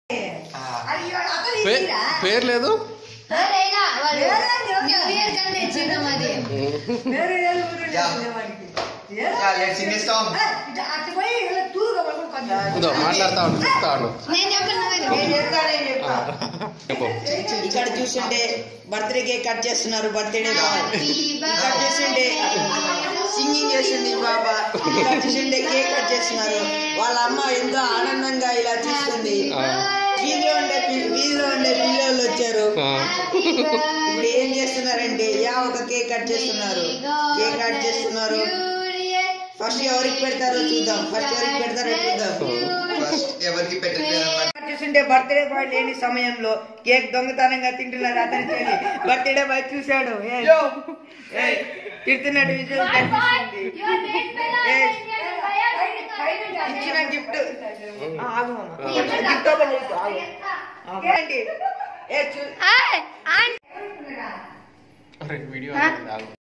అయ్యో అతను పే- ఇచ్చిరా? పేరు లేదు అరేగా వాళ్ళు ఏరా, ఏరా. న్యూ ఇయర్ కన్నా ఇచ్చిండు మరి వేరే ఏదో ఊరు ఉండేది Yeah. వాడికి. ఏదో Yeah, let's sing a song. ఏ, ఇటు అటు పోయి ఇలా తూరుగా పడుకొని కొంచెం. ఇదో మాట్లాడుతా ఉండు చెప్తా ఉండు నేను చెప్పను నువ్వే చెప్పు. నేను చెప్తా, నేను చెప్తా. చెప్పు ఇక్కడ చూస్తుంటే బర్త్డే కేక్ కట్ చేస్తున్నారు బర్త్డే బాయ్ Happy ఇక్కడ చూస్తుంటే సింగింగ్ చేస్తుంది బాబా ఇక్కడ చూస్తుంటే కేక్ కట్ చేస్తున్నారు వాళ్ళ అమ్మ ఎంతో ఆనందంగా ఇలా చూస్తుంది ఆ, వీధిలో ఉండే పి- వీధిలో ఉండే పిల్లలు వచ్చారు ఆ, ఇప్పుడు ఏం చేస్తున్నారంటే యా ఒక కేక్ కట్ చేస్తున్నారు కేక్ కట్ చేస్తున్నారు ఫస్ట్ ఎవరికి పెడతారో చూద్దాం ఫస్ట్ ఎవరికి పెడతారో చూద్దాం ఫస్ట్ ఎవరికి పెట్టట్లేదు అన్నమాట చూస్తుంటే బర్త్డే బాయ్ లేని సమయంలో కేక్ దొంగతనంగా తింటున్నారు అతని చెల్లి బర్త్డే బాయ్ చూశాడు ఏ, ఏ, తిడుతున్నాడు విజువల్ కనిపిస్తుంది ఇచ్చిన గిఫ్ట్ ఆగు మామ. గిఫ్ట్ ఓపెన్ చేసి ఆగు. ఆగు. ఏంటి? ఏ చూ ఏయ్, ఆంటీ. అరే వీడియో ఆగు.